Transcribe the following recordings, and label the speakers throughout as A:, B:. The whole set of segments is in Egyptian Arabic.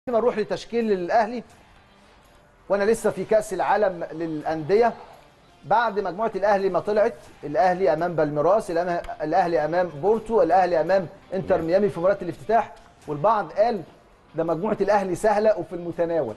A: ما نروح لتشكيل الاهلي وانا لسه في كاس العالم للانديه بعد مجموعه الاهلي ما طلعت الاهلي امام بالميراس الأم- الاهلي امام بورتو الاهلي امام انتر ميامي في مباراه الافتتاح والبعض قال ده مجموعه الاهلي سهله وفي المتناول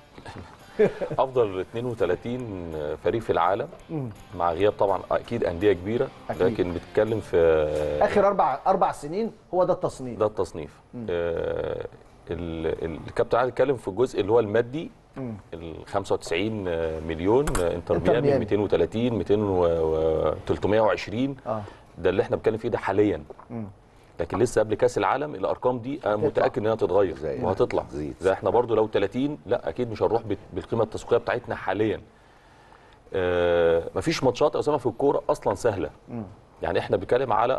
B: افضل 32 فريق في العالم مع غياب طبعا اكيد انديه كبيره
A: أكيد.
B: لكن بتتكلم في
A: اخر اربع اربع سنين هو ده التصنيف
B: ده التصنيف آه، ال- ال- الكابتن عادل اتكلم في الجزء اللي هو المادي ال 95 مليون آه، انتر
A: إنتر
B: ميامي
A: ميامي.
B: 230 200 و- و 320
A: اه
B: ده اللي احنا بنتكلم فيه ده حاليا لكن لسه قبل كاس العالم الارقام دي انا متاكد انها تتغير
C: زي-
B: وهتطلع
C: تزيد.
B: زي احنا برضو لو 30 لا اكيد مش هنروح بال- بالقيمه التسويقيه بتاعتنا حاليا آه مفيش ماتشات اسامه في الكوره اصلا سهله يعني احنا بنتكلم على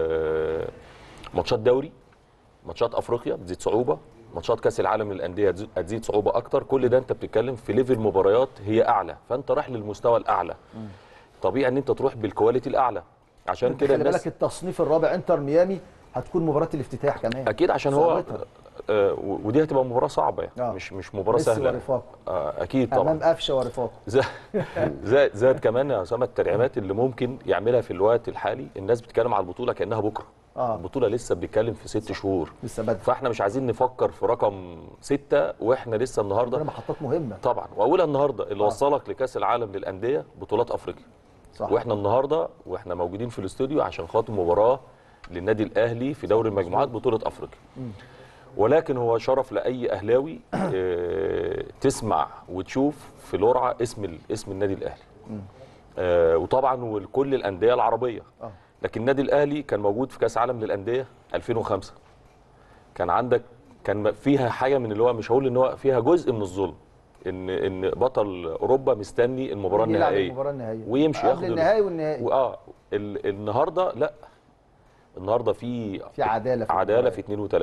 B: آه ماتشات دوري ماتشات افريقيا بتزيد صعوبه ماتشات كاس العالم للانديه هتزيد- هتزيد صعوبه اكتر كل ده انت بتتكلم في ليفل مباريات هي اعلى فانت رايح للمستوى الاعلى طبيعي ان انت تروح بالكواليتي الاعلى عشان كده
A: خلي
B: الناس
A: بالك التصنيف الرابع انتر ميامي هتكون مباراه الافتتاح كمان
B: اكيد عشان هو
A: صعوبتها.
B: آه و- ودي هتبقى مباراه صعبه يعني
A: آه.
B: مش مش مباراه
A: ميسي
B: سهله
A: ورفاقه.
B: آه اكيد
A: امام
B: طبعا
A: قفشه ورفاقه
B: زاد زاد زاد كمان يا اسامه التدعيمات اللي ممكن يعملها في الوقت الحالي الناس بتتكلم على البطوله كانها بكره
A: آه.
B: البطوله لسه بنتكلم في ست شهور
A: لسه بدري
B: فاحنا مش عايزين نفكر في رقم ستة واحنا لسه
A: عندنا
B: النهارده
A: محطات مهمه
B: طبعا واولها النهارده اللي
A: آه.
B: وصلك لكاس العالم للانديه بطولات افريقيا
A: صح
B: واحنا النهارده واحنا موجودين في الاستوديو عشان خاطر مباراه للنادي الاهلي في دوري المجموعات بطوله افريقيا ولكن هو شرف لاي اهلاوي آه، تسمع وتشوف في القرعه اسم ال- اسم النادي الاهلي آه، وطبعا وكل الانديه العربيه
A: آه.
B: لكن النادي الاهلي كان موجود في كاس عالم للانديه 2005 كان عندك كان فيها حاجه من اللي هو مش هقول ان هو فيها جزء من الظلم ان ان بطل اوروبا مستني المباراه
A: يلعب
B: النهائيه
A: المباراه النهائيه
B: ويمشي
A: قبل
B: ياخد ال-
A: النهائي والنهائي
B: واه ال- النهارده لا النهارده في
A: في عداله في
B: عداله
A: المباراة.
B: في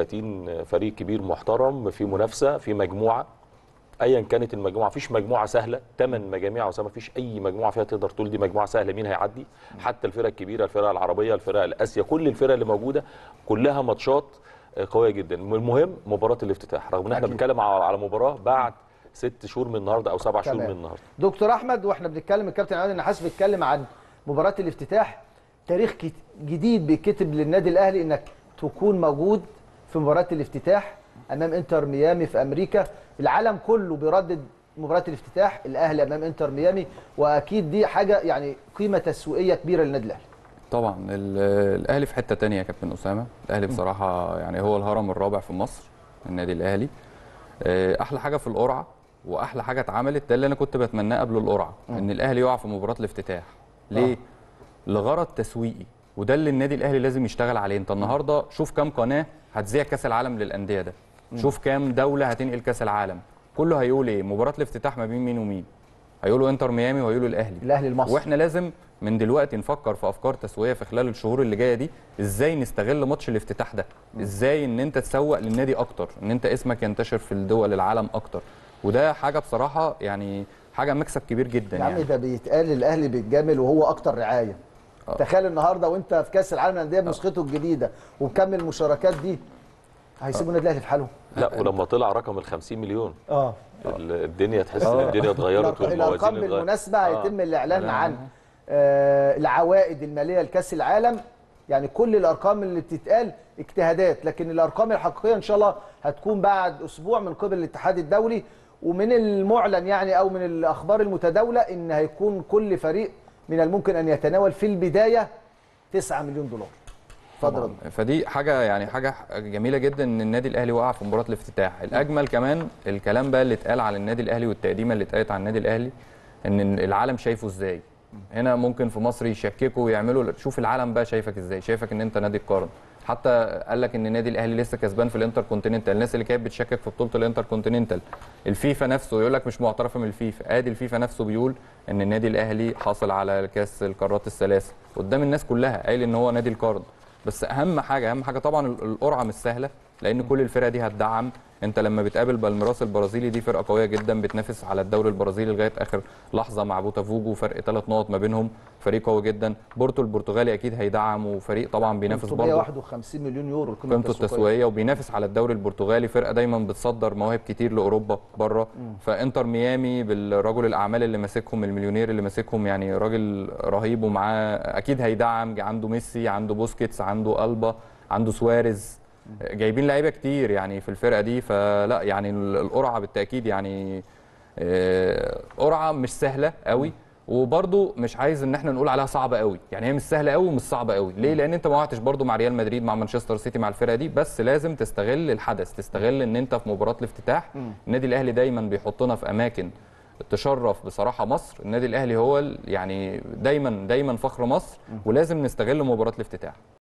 B: 32 فريق كبير محترم في منافسه في مجموعه ايا كانت المجموعه مفيش مجموعه سهله ثمان مجاميع وسام مفيش اي مجموعه فيها تقدر تقول دي مجموعه سهله مين هيعدي حتى الفرق الكبيره الفرق العربيه الفرق الاسيا كل الفرق اللي موجوده كلها ماتشات آه، قويه جدا المهم مباراه الافتتاح رغم ان احنا
A: أكيد.
B: بنتكلم على على مباراه بعد ست شهور من النهارده او سبع شهور
A: تمام.
B: من النهارده
A: دكتور احمد واحنا بنتكلم الكابتن عادل النحاس بيتكلم عن مباراه الافتتاح تاريخ كت- جديد بيتكتب للنادي الاهلي انك تكون موجود في مباراه الافتتاح امام انتر ميامي في امريكا العالم كله بيردد مباراه الافتتاح الاهلي امام انتر ميامي واكيد دي حاجه يعني قيمه تسويقيه كبيره للنادي الاهلي
D: طبعا ال- الاهلي في حته تانية يا كابتن اسامه الاهلي بصراحه يعني هو الهرم الرابع في مصر النادي الاهلي آه، احلى حاجه في القرعه واحلى حاجه اتعملت ده اللي انا كنت بتمناه قبل القرعه ان الاهلي يقع في مباراه الافتتاح ليه لغرض تسويقي وده اللي النادي الاهلي لازم يشتغل عليه انت النهارده شوف كام قناه هتذيع كاس العالم للانديه ده شوف كام دوله هتنقل كاس العالم كله هيقول ايه مباراه الافتتاح ما بين مين ومين هيقولوا انتر ميامي وهيقولوا الاهلي
A: الاهلي المصري
D: واحنا لازم من دلوقتي نفكر في افكار تسويقيه في خلال الشهور اللي جايه دي ازاي نستغل ماتش الافتتاح ده ازاي ان انت تسوق للنادي اكتر ان انت اسمك ينتشر في الدول العالم اكتر وده حاجه بصراحه يعني حاجه مكسب كبير جدا
A: يا عم
D: يعني
A: ده بيتقال الاهلي بيتجامل وهو اكتر رعايه
D: آه.
A: تخيل النهارده وانت في كاس العالم للانديه بنسخته الجديده ومكمل المشاركات دي هيسيبوا النادي الاهلي في حاله
B: لا ولما طلع رقم ال 50 مليون
A: اه
B: ال- الدنيا تحس ان الدنيا اتغيرت
A: الأرق-
B: والموازين
A: الارقام
B: اتغيرت.
A: بالمناسبه
B: آه.
A: هيتم الاعلان
D: لا.
A: عن آه العوائد الماليه لكاس العالم يعني كل الارقام اللي بتتقال اجتهادات لكن الارقام الحقيقيه ان شاء الله هتكون بعد اسبوع من قبل الاتحاد الدولي ومن المعلن يعني او من الاخبار المتداوله ان هيكون كل فريق من الممكن ان يتناول في البدايه 9 مليون دولار اتفضل يا
D: طبعاً.
A: دكتور.
D: فدي حاجه يعني حاجه جميله جدا ان النادي الاهلي وقع في مباراه الافتتاح الاجمل كمان الكلام بقى اللي اتقال على النادي الاهلي والتقديمه اللي اتقالت على النادي الاهلي ان العالم شايفه ازاي هنا ممكن في مصر يشككوا ويعملوا شوف العالم بقى شايفك ازاي شايفك ان انت نادي القرن حتى قال لك ان النادي الاهلي لسه كسبان في الانتر كونتيننتال الناس اللي كانت بتشكك في بطوله الانتر كونتيننتال الفيفا نفسه يقول لك مش معترفه من الفيفا ادي الفيفا نفسه بيقول ان النادي الاهلي حاصل على كاس القارات الثلاثه قدام الناس كلها قايل ان هو نادي القرن بس اهم حاجه اهم حاجه طبعا ال- القرعه مش سهله لان كل الفرق دي هتدعم انت لما بتقابل بالميراس البرازيلي دي فرقه قويه جدا بتنافس على الدوري البرازيلي لغايه اخر لحظه مع بوتافوجو فرق ثلاث نقط ما بينهم فريق قوي جدا بورتو البرتغالي اكيد هيدعم وفريق طبعا بينافس برضه
A: 351 مليون يورو القيمه
D: قيمته التسويقيه وبينافس على الدوري البرتغالي فرقه دايما بتصدر مواهب كتير لاوروبا بره فانتر ميامي بالرجل الاعمال اللي ماسكهم المليونير اللي ماسكهم يعني راجل رهيب ومعاه اكيد هيدعم عنده ميسي عنده بوسكيتس عنده البا عنده سواريز جايبين لعيبه كتير يعني في الفرقه دي فلا يعني القرعه بالتاكيد يعني آه، قرعه مش سهله قوي وبرضو مش عايز ان احنا نقول عليها صعبه قوي يعني هي مش سهله قوي ومش صعبه قوي ليه لان انت ما وقعتش برضو مع ريال مدريد مع مانشستر سيتي مع الفرقه دي بس لازم تستغل الحدث تستغل ان انت في مباراه الافتتاح النادي الاهلي دايما بيحطنا في اماكن تشرف بصراحه مصر النادي الاهلي هو ال- يعني دايما دايما فخر مصر ولازم نستغل مباراه الافتتاح